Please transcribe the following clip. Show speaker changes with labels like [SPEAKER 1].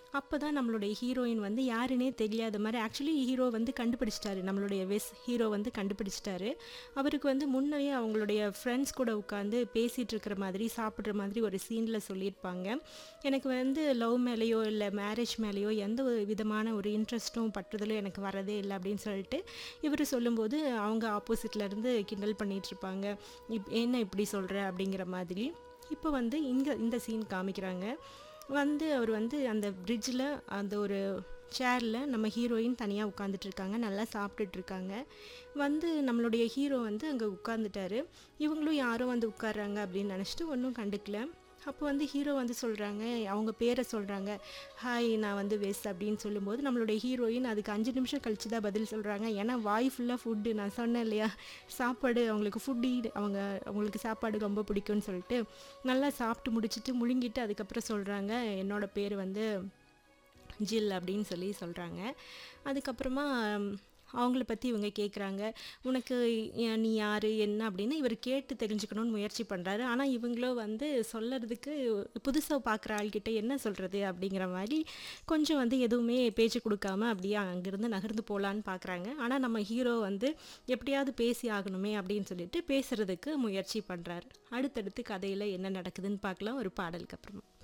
[SPEAKER 1] அப்போ தான் நம்மளுடைய ஹீரோயின் வந்து யாருன்னே தெரியாத மாதிரி ஆக்சுவலி ஹீரோ வந்து கண்டுபிடிச்சிட்டாரு நம்மளுடைய வெஸ் ஹீரோ வந்து கண்டுபிடிச்சிட்டாரு அவருக்கு வந்து முன்னையே அவங்களுடைய ஃப்ரெண்ட்ஸ் கூட உட்காந்து பேசிகிட்டு இருக்கிற மாதிரி சாப்பிட்ற மாதிரி ஒரு சீனில் சொல்லியிருப்பாங்க எனக்கு வந்து லவ் மேலேயோ இல்லை மேரேஜ் மேலேயோ எந்த ஒரு விதமான ஒரு இன்ட்ரெஸ்ட்டும் பற்றுதலும் எனக்கு வரதே இல்லை அப்படின்னு சொல்லிட்டு இவர் சொல்லும்போது அவங்க ஆப்போசிட்ல இருந்து கிண்டல் பண்ணிட்டு இருப்பாங்க இப் என்ன இப்படி சொல்கிற அப்படிங்கிற மாதிரி இப்போ வந்து இங்கே இந்த சீன் காமிக்கிறாங்க வந்து அவர் வந்து அந்த பிரிட்ஜில் அந்த ஒரு சேரில் நம்ம ஹீரோயின் தனியாக உட்காந்துட்டு இருக்காங்க நல்லா சாப்பிட்டுட்டு இருக்காங்க வந்து நம்மளுடைய ஹீரோ வந்து அங்கே உட்காந்துட்டாரு இவங்களும் யாரும் வந்து உட்கார்றாங்க அப்படின்னு நினச்சிட்டு ஒன்றும் கண்டுக்கல அப்போ வந்து ஹீரோ வந்து சொல்கிறாங்க அவங்க பேரை சொல்கிறாங்க ஹாய் நான் வந்து வெஸ் அப்படின்னு சொல்லும்போது நம்மளுடைய ஹீரோயின் அதுக்கு அஞ்சு நிமிஷம் கழிச்சு தான் பதில் சொல்கிறாங்க ஏன்னா வாய் ஃபுல்லாக ஃபுட்டு நான் சொன்னேன் இல்லையா சாப்பாடு அவங்களுக்கு ஃபுட்டு அவங்க அவங்களுக்கு சாப்பாடு ரொம்ப பிடிக்கும்னு சொல்லிட்டு நல்லா சாப்பிட்டு முடிச்சுட்டு முழுங்கிட்டு அதுக்கப்புறம் சொல்கிறாங்க என்னோட பேர் வந்து ஜில் அப்படின்னு சொல்லி சொல்கிறாங்க அதுக்கப்புறமா அவங்கள பற்றி இவங்க கேட்குறாங்க உனக்கு ஏ- நீ யார் என்ன அப்படின்னு இவர் கேட்டு தெரிஞ்சுக்கணும்னு முயற்சி பண்ணுறாரு ஆனால் இவங்களோ வந்து சொல்லறதுக்கு புதுசாக பார்க்குற ஆள்கிட்ட என்ன சொல்கிறது அப்படிங்கிற மாதிரி கொஞ்சம் வந்து எதுவுமே பேச்சு கொடுக்காம அப்படியே அங்கேருந்து நகர்ந்து போகலான்னு பார்க்குறாங்க ஆனால் நம்ம ஹீரோ வந்து எப்படியாவது பேசி ஆகணுமே அப்படின்னு சொல்லிட்டு பேசுறதுக்கு முயற்சி பண்ணுறாரு அடுத்தடுத்து கதையில் என்ன நடக்குதுன்னு பார்க்கலாம் ஒரு பாடலுக்கு அப்புறமா